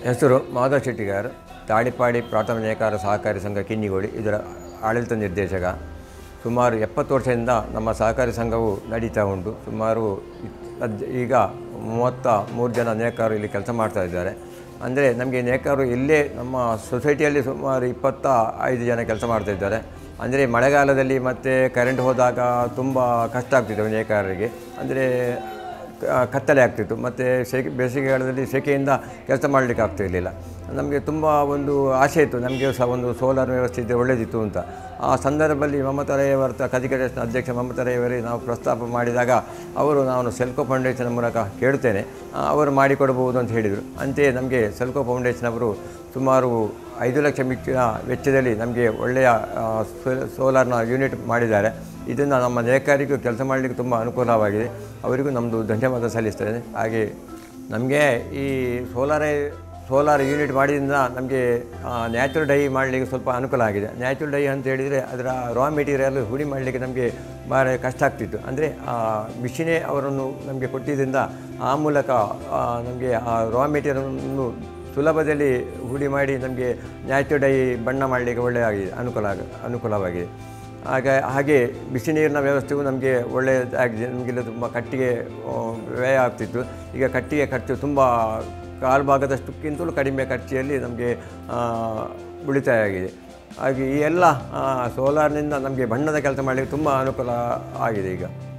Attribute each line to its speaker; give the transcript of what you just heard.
Speaker 1: ಹೆಸರು ಮಾಧವ್ ಶೆಟ್ಟಿಗಾರ್ ತಾಳಿಪಾಡಿ ಪ್ರಾಥಮಿಕ ನೇಕಾರ ಸಹಕಾರಿ ಸಂಘ ಕಿನ್ನಿಗೋಳಿ ಇದರ ಆಡಳಿತ ನಿರ್ದೇಶಕ ಸುಮಾರು ಎಪ್ಪತ್ತು ವರ್ಷದಿಂದ ನಮ್ಮ ಸಹಕಾರಿ ಸಂಘವು ನಡೀತಾ ಉಂಟು ಸುಮಾರು ಇತ್- ಅದ್- ಈಗ ಮೂವತ್ತ ಮೂರು ಜನ ನೇಕಾರರು ಇಲ್ಲಿ ಕೆಲಸ ಮಾಡ್ತಾ ಇದ್ದಾರೆ ಅಂದರೆ ನಮಗೆ ನೇಕಾರರು ಇಲ್ಲೇ ನಮ್ಮ ಸೊಸೈಟಿಯಲ್ಲಿ ಸುಮಾರು ಇಪ್ಪತ್ತ ಐದು ಜನ ಕೆಲಸ ಮಾಡ್ತಾ ಇದ್ದಾರೆ ಅಂದರೆ ಮಳೆಗಾಲದಲ್ಲಿ ಮತ್ತು ಕರೆಂಟ್ ಹೋದಾಗ ತುಂಬ ಕಷ್ಟ ಆಗ್ತಿತ್ತು ನೇಕಾರರಿಗೆ ಅಂದರೆ ಕ- ಕತ್ತಲೆ ಆಗ್ತಿತ್ತು ಮತ್ತು ಸೆಕೆ ಬೇಸಿಗೆಗಾಲದಲ್ಲಿ ಸೆಕೆಯಿಂದ ಕೆಲಸ ಮಾಡಲಿಕ್ಕೆ ಆಗ್ತಿರಲಿಲ್ಲ ನಮಗೆ ತುಂಬ ಒಂದು ಆಸೆ ಇತ್ತು ನಮಗೆ ಸಹ ಒಂದು ಸೋಲಾರ್ ವ್ಯವಸ್ಥೆ ಇದ್ದರೆ ಒಳ್ಳೆಯದಿತ್ತು ಅಂತ ಆ ಸಂದರ್ಭದಲ್ಲಿ ಮಮತಾ ರೇವರ್ತ ಕದಿಕ ಟ್ರಸ್ಟ್ನ ಅಧ್ಯಕ್ಷ ಮಮತಾ ರೇವರಿಗೆ ನಾವು ಪ್ರಸ್ತಾಪ ಮಾಡಿದಾಗ ಅವರು ನಾನು ಸೆಲ್ಕೋ ಫೌಂಡೇಶನ್ ಮೂಲಕ ಕೇಳ್ತೇನೆ ಆ, ಅವರು ಮಾಡಿಕೊಡ್ಬೋದು ಅಂತ ಹೇಳಿದರು ಅಂತೆಯೇ ನಮಗೆ ಸೆಲ್ಕೋ ಫೌಂಡೇಶನ್ ಅವರು ಸುಮಾರು ಐದು ಲಕ್ಷ ಮಿಕ್ಕಿನ ವೆಚ್ಚದಲ್ಲಿ ನಮಗೆ ಒಳ್ಳೆಯ ಆ, ಸೋ- ಸೋಲಾರ್ನ ಯೂನಿಟ್ ಮಾಡಿದ್ದಾರೆ ಇದನ್ನು ನಮ್ಮ ನೇಕಾರಿಗೂ ಕೆಲಸ ಮಾಡಲಿಕ್ಕೆ ತುಂಬ ಅನುಕೂಲವಾಗಿದೆ ಅವರಿಗೂ ನಮ್ಮದು ಧನ್ಯವಾದ ಸಲ್ಲಿಸ್ತೇನೆ ಹಾಗೆ ನಮಗೆ ಈ ಸೋಲಾರೇ ಸೋಲಾರ್ ಯೂನಿಟ್ ಮಾಡಿದಿಂದ ನಮಗೆ ನ್ಯಾಚುರಲ್ ಡೈ ಮಾಡಲಿಕ್ಕೆ ಸ್ವಲ್ಪ ಅನುಕೂಲ ಆಗಿದೆ ನ್ಯಾಚುರಲ್ ಡೈ ಅಂತ ಹೇಳಿದರೆ ಅದರ ರಾ ಮೆಟೀರಿಯಲ್ ಹುಡಿ ಮಾಡಲಿಕ್ಕೆ ನಮಗೆ ಭಾಳ ಕಷ್ಟ ಆಗ್ತಿತ್ತು ಅಂದರೆ ಮಿಷಿನೇ ಅವರನ್ನು ನಮಗೆ ಕೊಟ್ಟಿದ್ದರಿಂದ ಆ ಮೂಲಕ ನಮಗೆ ಆ ರಾ ಮೆಟೀರಿಯಲನ್ನು ಸುಲಭದಲ್ಲಿ ಹುಡಿ ಮಾಡಿ ನಮಗೆ ನ್ಯಾಚುರಲ್ ಡೈ ಬಣ್ಣ ಮಾಡಲಿಕ್ಕೆ ಒಳ್ಳೆಯ ಆಗಿದೆ ಅನುಕೂಲ ಆಗ ಅನುಕೂಲವಾಗಿದೆ ಆಗ ಹಾಗೆ ಬಿಸಿ ನೀರಿನ ವ್ಯವಸ್ಥೆಯು ನಮಗೆ ಒಳ್ಳೆಯದಾಗಿದೆ ನಮಗೆಲ್ಲ ತುಂಬ ಕಟ್ಟಿಗೆ ಆ, ವ್ಯಯ ಆಗ್ತಿತ್ತು ಈಗ ಕಟ್ಟಿಗೆ ಖರ್ಚು ತುಂಬ ಕಾಲು ಭಾಗದಷ್ಟಕ್ಕಿಂತಲೂ ಕಡಿಮೆ ಖರ್ಚಿನಲ್ಲಿ ನಮಗೆ ಆ, ಉಳಿತಾಯ ಆಗಿದೆ ಹಾಗೆ ಈ ಎಲ್ಲ ಆ, ಸೋಲಾರ್ನಿಂದ ನಮಗೆ ಬಣ್ಣದ ಕೆಲಸ ಮಾಡಲಿಕ್ಕೆ ತುಂಬ ಅನುಕೂಲ ಆಗಿದೆ ಈಗ